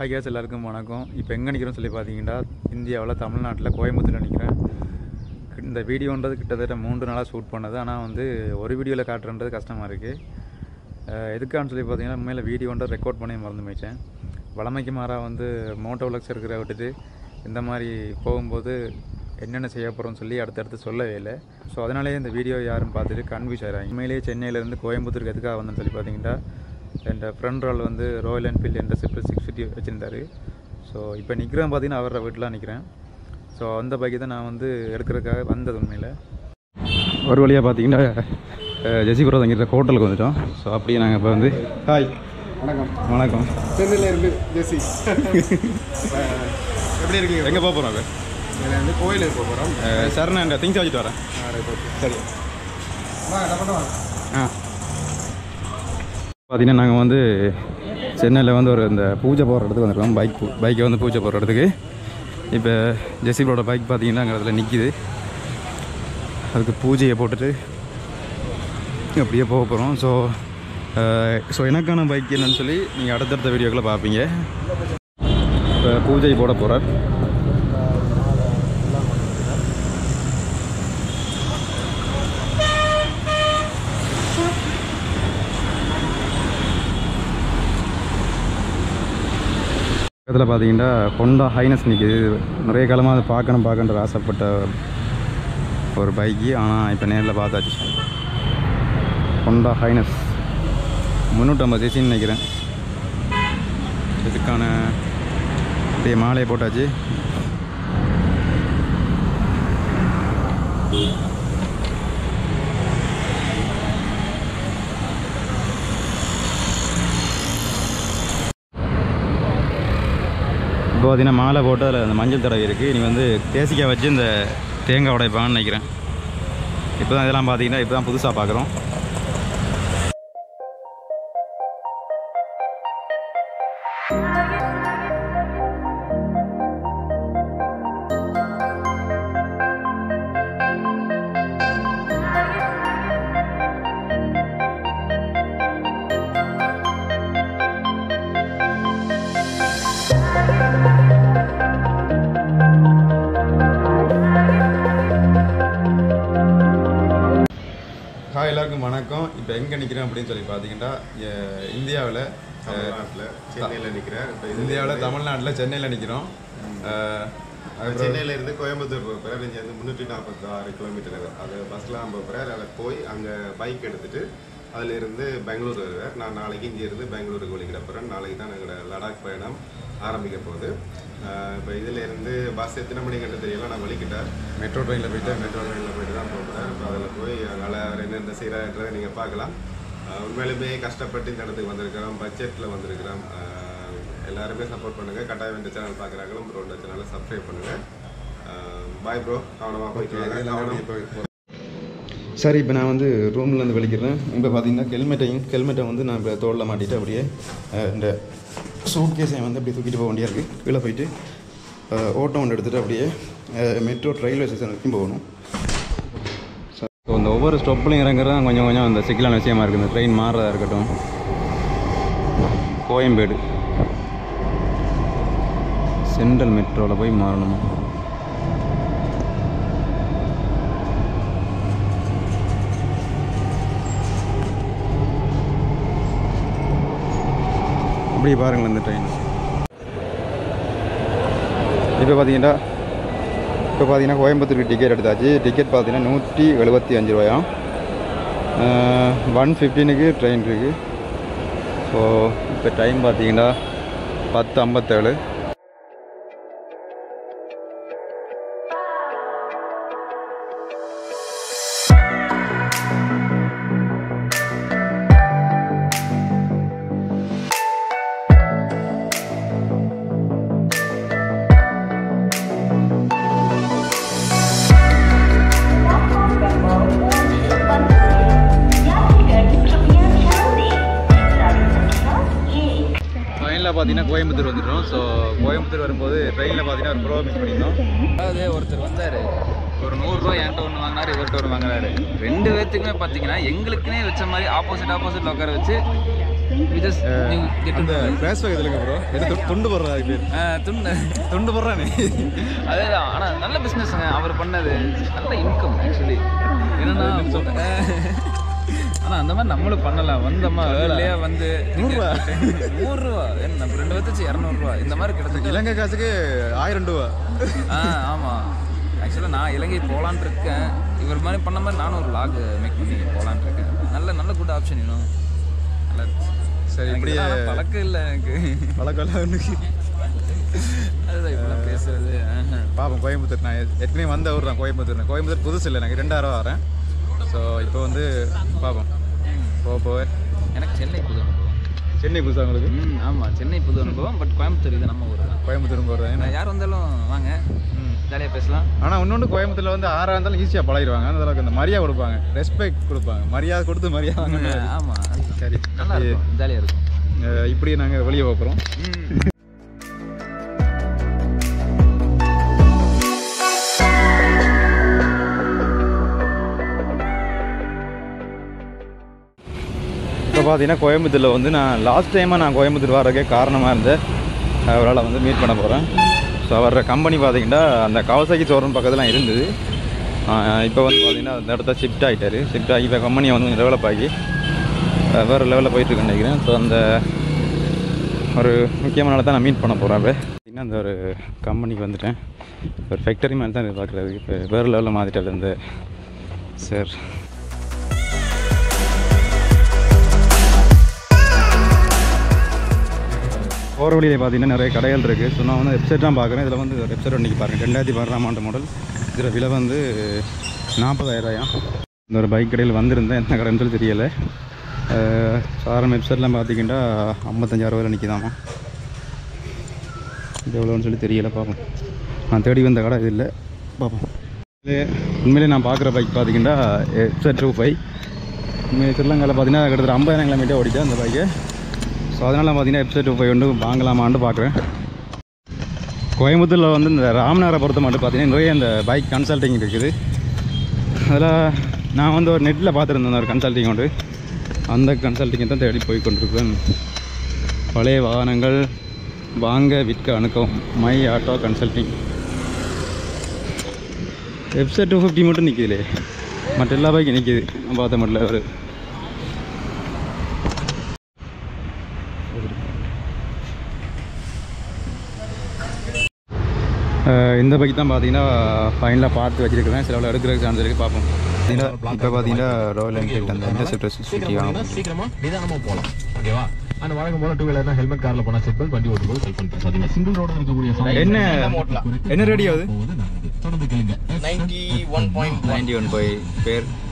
Hi guys எல்லாருக்கும் வணக்கம் இப்போ எங்கே நிற்கிறோம் சொல்லி பார்த்தீங்கன்னா இந்தியாவில் தமிழ்நாட்டில் கோயம்புத்தூரில் நிற்கிறேன் இந்த வீடியோன்றது கிட்டத்தட்ட மூன்று நாளாக ஷூட் பண்ணது ஆனால் வந்து ஒரு வீடியோவில் காட்டுறது கஷ்டமாக இருக்குது எதுக்கான்னு சொல்லி பார்த்தீங்கன்னா உண்மையில் வீடியோன்றது ரெக்கார்ட் பண்ணி மறந்து போயிட்டேன் வளமைக்கு மாறாக வந்து மோட்டோ விளக்ஸ் இருக்கிற விட்டுட்டு இந்த மாதிரி போகும்போது என்னென்ன செய்ய போகிறோம்னு சொல்லி அடுத்தடுத்து சொல்லவே இல்லை ஸோ அதனாலேயே இந்த வீடியோ யாரும் பார்த்துட்டு கன்ஃபியூஸ் ஆகிறாங்க உண்மையிலேயே சென்னையிலேருந்து கோயம்புத்தூருக்கு எதுக்காக வந்தேன்னு சொல்லி பார்த்தீங்கன்னா என் ஃப்ரெண்ட் ரோல் வந்து ராயல் என்ஃபீல்டு என்ற சிப்ட் சிக்ஸ் ஃபிஃப்டி வச்சுருந்தாரு ஸோ இப்போ நிற்கிறேன் பார்த்தீங்கன்னா அவரோட வீட்டில் நிற்கிறேன் ஸோ அந்த பைக்கை தான் நான் வந்து எடுக்கிறதுக்காக வந்தது உண்மையில் ஒரு வழியாக பார்த்தீங்கன்னா ஜெசிபுரம் தங்கிற ஹோட்டலுக்கு வந்துட்டோம் ஸோ அப்படியே நாங்கள் இப்போ வந்து ஹாய் வணக்கம் வணக்கம் சென்னையில் இருந்து ஜெசி எப்படி இருக்கீங்க எங்கே போக போகிறோம் இதில் வந்து கோயிலுக்கு போக போகிறோம் சார் நான் திங்ஸ் வச்சுட்டு வரேன் சரி ஆ பார்த்தீங்கன்னா நாங்கள் வந்து சென்னையில் வந்து ஒரு இந்த பூஜை போகிற இடத்துக்கு வந்திருக்கோம் பைக் பைக்கை வந்து பூஜை போகிற இடத்துக்கு இப்போ ஜெசிபரோட பைக் பார்த்தீங்கன்னா அங்கே அதில் நிற்கிது அதுக்கு பூஜையை போட்டுட்டு அப்படியே போக போகிறோம் ஸோ ஸோ எனக்கான பைக் என்னன்னு சொல்லி நீங்கள் அடுத்தடுத்த வீடியோக்களை பார்ப்பீங்க இப்போ பூஜை போட போகிறார் பக்கத்தில் பார்த்தீங்கன்னா ஹொண்டா ஹைனஸ் நிற்கிது நிறைய காலமாக அதை பார்க்கணும் பார்க்கணுன்ற ஆசைப்பட்ட ஒரு பைக்கு ஆனால் இப்போ நேரில் பார்த்தாச்சு ஹொண்டா ஹைனஸ் முந்நூற்றம்பது சிசின்னு நினைக்கிறேன் இதுக்கான அப்படியே மாலையை போட்டாச்சு இப்போ பார்த்தீங்கன்னா மாலை போட்டு அதில் அந்த மஞ்சள் தடவை இருக்குது நீ வந்து தேசிக்காய் வச்சு இந்த தேங்காய் உடைப்பான்னு நினைக்கிறேன் இப்போ தான் இதெல்லாம் பார்த்தீங்கன்னா இப்போ தான் புதுசாக பார்க்குறோம் ஹாய் எல்லாருக்கும் வணக்கம் இப்போ எங்கே நிற்கிறேன் அப்படின்னு சொல்லி பார்த்தீங்கன்னா இந்தியாவில் தமிழ்நாட்டில் சென்னையில் நிற்கிறேன் இப்போ இந்தியாவில் தமிழ்நாட்டில் சென்னையில் நிற்கிறோம் சென்னையில இருந்து கோயம்புத்தூர் போக போகிறார் இங்கே வந்து முந்நூற்றி நாற்பத்தி ஆறு கிலோமீட்டர் அது பஸ்ஸில் போக போகிறார் அதில் போய் அங்கே பைக் எடுத்துட்டு அதுல இருந்து பெங்களூர் வருவார் நான் நாளைக்கு இங்கே இருந்து பெங்களூருக்கு வழிகிட போகிறேன் நாளைக்கு தான் எங்களோட லடாக் பயணம் ஆரம்பிக்க போகுது இப்போ இதில் இருந்து பஸ் எத்தனை மணிக்கு தெரியல நான் வலிக்கிட்டார் மெட்ரோ ட்ரெயினில் போயிட்டு மெட்ரோ ட்ரெயினில் போயிட்டு தான் போகிறேன் இப்போ அதில் போய் அதனால் அவர் என்னென்ன செய்கிறான்றதை நீங்கள் பார்க்கலாம் ஆஹ் உண்மையிலுமே கஷ்டப்பட்டு இந்த இடத்துக்கு வந்திருக்கிறோம் பட்ஜெட்டில் வந்திருக்கிறோம் ஆஹ் எல்லாருமே சப்போர்ட் பண்ணுங்கள் கட்டாயம் இந்த சேனல் பார்க்குறாங்களும் ப்ரோட சேனலை சப்ஸ்கிரைப் பண்ணுங்கள் பாய் ப்ரோ கவனமாக போயிட்டு வாங்க கவனமாக சரி இப்போ நான் வந்து ரூம்லேருந்து வெளிக்கிறேன் இப்போ பார்த்தீங்கன்னா ஹெல்மெட்டையும் ஹெல்மெட்டை வந்து நான் இப்போ தோளில் மாட்டிட்டு அப்படியே அஹ், இந்த சூட் கேஸையும் வந்து அப்படியே தூக்கிட்டு போக வேண்டியா இருக்குது கீழே போயிட்டு அஹ், ஓட்டோ ஒன்று எடுத்துகிட்டு அப்படியே மெட்ரோ ரயில்வே ஸ்டேஷன் வரைக்கும் போகணும் ஸோ இந்த ஒவ்வொரு ஸ்டாப்லையும் இறங்குறது கொஞ்சம் கொஞ்சம் அந்த சிக்கலான விஷயமா இருக்குது இந்த ட்ரெயின் மாறுறதா இருக்கட்டும் கோயம்பேடு சென்ட்ரல் மெட்ரோவில் போய் மாறணுமா அப்படியே பாருங்களேன் இந்த ட்ரெயின் இப்போ பார்த்தீங்கன்னா இப்போ பார்த்தீங்கன்னா கோயம்புத்தூருக்கு டிக்கெட் எடுத்தாச்சு டிக்கெட் பார்த்தீங்கன்னா நூற்றி எழுபத்தி அஞ்சு ரூபாயாம் ஒன் ஃபிஃப்டீனுக்கு ட்ரெயின் இருக்குது ஸோ இப்போ டைம் பார்த்தீங்கன்னா பத்து ஐம்பத்தேழு ட்ரெயினில் பார்த்தீங்கன்னா கோயம்புத்தூர் வந்துட்டோம் ஸோ கோயம்புத்தூர் வரும்போது ட்ரெயினில் பார்த்தீங்கன்னா ஒரு ப்ரோ மிஸ் பண்ணியிருந்தோம் அதாவது ஒருத்தர் வந்தார் ஒரு நூறுரூவா என்கிட்ட ஒன்று வாங்கினாரு இவர்கிட்ட ஒன்று வாங்கினாரு ரெண்டு பேர்த்துக்குமே பார்த்தீங்கன்னா எங்களுக்குனே வச்ச மாதிரி ஆப்போசிட் ஆப்போசிட்டில் உட்கார வச்சு we just you get to அந்த know. கிராஸ் பேக் எதுலங்க ப்ரோ எது தொண்டு போடுறா அது பேர் ஆ, துண்டு தொண்டு போடுறானே அதேதான் ஆனா நல்ல பிசினஸ்ங்க அவர் பண்ணது நல்ல இன்கம் ஆக்சுவலி என்னன்னா ஆனா அந்த மாதிரி நம்மளும் பண்ணலாம் வந்தோமா இல்லையா வந்து நூறுரூவா. நூறுரூவா என்ன நம்ம ரெண்டு பேர்த்துச்சு இரநூறுவா இந்த மாதிரி கிட்டத்தட்ட இலங்கை காசுக்கு ஆயிரம் ரூபா ஆ ஆமாம் ஆக்சுவலாக நான் இலங்கை போகலான் இருக்கேன் இவர் மாதிரி பண்ண மாதிரி நானும் ஒரு லாக் மேக் பண்ணி போகலான் இருக்கேன் நல்ல நல்ல குட் ஆப்ஷன் இன்னும் நல்லா இருக்கு சரி, எனக்கு இப்படியே- இதெல்லாம் பழக்கம் இல்லை எனக்கு பழக்கம் ஒன்று அதுதான் இப்படிலாம் பேசுறது ஆஹா. பாப்போம் கோயம்புத்தூர் நான் ஏற்கனவே வந்த ஊர் தான் கோயம்புத்தூர் கோயம்புத்தூர் புதுசு இல்லை எனக்கு ரெண்டாயிரம் வரேன் ஸோ இப்போ வந்து பார்ப்போம் போக போக எனக்கு சென்னை புது அனுபவம் சென்னை புதுசா உங்களுக்கு ம் ஆமாம் சென்னை புது அனுபவம் பட் கோயம்புத்தூர் இது நம்ம ஊர் தான் கோயம்புத்தூர் போகிறேன் நான் யார் வந்தாலும் வாங்க ஜாலியாக பேசலாம் ஆனால் இன்னொன்று கோயம்புத்தூர்ல வந்து ஆறாக இருந்தாலும் ஈஸியாக பழகிடுவாங்க அந்த அளவுக்கு அந்த மரியாதை கொடுப்பாங்க ரெஸ்பெக்ட் கொடுப்பாங்க மரியாதை கொடுத்து மரியாதை வாங்க ஆமாம் சரி நல்லா இருக்கும் ஜாலியாக இருக்கும் அஹ் இப்படி நாங்கள் வெளியே போகிறோம் ம் இப்போ பார்த்தீங்கன்னா கோயம்புத்தூரில் வந்து நான் லாஸ்ட் டைமாக நான் கோயம்புத்தூர் வரக்கே காரணமாக இருந்த அவரால் வந்து மீட் பண்ண போகிறேன் ஸோ வர்ற கம்பெனி பார்த்தீங்கன்னா அந்த கவசாக்கி சோரன் பக்கத்தில் இருந்தது இப்போ வந்து பார்த்தீங்கன்னா அந்த இடத்த ஷிஃப்ட் ஆகிட்டாரு ஷிஃப்ட் ஆகி இப்போ கம்பெனியை வந்து கொஞ்சம் டெவலப் ஆகி அஹ் வேறு லெவலில் போயிட்டுருக்குன்னு நினைக்கிறேன் ஸோ அந்த ஒரு முக்கியமான நாளை தான் நான் மீட் பண்ண போகிறேன் இப்போ பார்த்தீங்கன்னா அந்த ஒரு கம்பெனிக்கு வந்துட்டேன் ஒரு ஃபேக்டரி மாதிரி தான் இது பார்க்குறது இப்போ வேறு லெவலில் மாற்றிட்டாரு இந்த சார் போகிற வழியில் பார்த்தீங்கன்னா நிறைய கடைகள் இருக்குது ஸோ நான் வந்து வெப்சைட் தான் பார்க்குறேன் இதில் வந்து வெப்சைட் இன்றைக்கி பாருங்கள் ரெண்டாயிரத்தி பதினாறாம் ஆண்டு மாடல் இதில் விலை வந்து நாற்பதாயிரம் இந்த ஒரு பைக் கடையில் வந்திருந்தேன் என்ன கடைன்னு சொல்லி தெரியலை அஹ் சாதாரண வெப்சைட்லாம் பார்த்தீங்கன்னா ஐம்பத்தஞ்சாயிரம் ரூபாயில் நிற்கிதாமா இது எவ்வளோன்னு சொல்லி தெரியலை பார்ப்போம் நான் தேடி வந்த கடை இது இல்லை பார்ப்போம் இது உண்மையிலே நான் பார்க்குற பைக் பார்த்தீங்கன்னா வெப்சைட் டூ ஃபைவ் உண்மையை ஸ்ரீலங்காவில் பார்த்தீங்கன்னா கிட்டத்தட்ட ஐம்பதாயிரம் கிலோமீட்டர் ஓடிட்டேன் அந்த பைக்கு ஸோ அதனால் பார்த்தீங்கன்னா வெப்சைட் டூ ஃபைவ் வந்து வாங்கலாமான்னு பார்க்குறேன் கோயம்புத்தூரில் வந்து இந்த ராமநகரை பொறுத்த மட்டும் பார்த்தீங்கன்னா நிறைய இந்த பைக் கன்சல்டிங் இருக்குது அதில் நான் வந்து ஒரு நெட்டில் பார்த்துருந்தேன் ஒரு கன்சல்டிங் உண்டு அந்த கன்சல்டிங்கை தான் தேடி போய் கொண்டிருக்கிறேன் பழைய வாகனங்கள் வாங்க விற்க அணுக்கவும் my auto consulting website two fifty மட்டும் நிற்கிதுலே மற்ற எல்லா பைக்கும் நிற்கிது நான் பார்த்த மட்டும் ஒரு அஹ் இந்த பைக் தான் பார்த்தீங்கன்னா ஃபைனலாக பார்த்து வச்சிருக்கிறேன் சில எடுக்கிறதுக்கு சான்ஸ் இருக்குது பார்ப்போம் பார்த்தீங்கன்னா இப்போ பார்த்தீங்கன்னா ராயல் என்ஃபீல்ட் அந்த இன்டர்செப்டர் சிக்ஸ்டி வாங்க சீக்கிரமா நிதானமா போலாம் ஓகேவா அந்த வழக்கம் போல டூ வீலர்னா ஹெல்மெட் கார்ல போனா செட் பெல்ட் வண்டி ஓட்டும்போது செல்ஃபோன் பேச பாத்தீங்கன்னா சிங்கிள் ரோடு இருக்கக்கூடிய சாலை என்ன என்ன ரேடியோ அது போவது நல்லது தொடர்ந்து கேளுங்க நைன்டி ஒன் போய் பேர்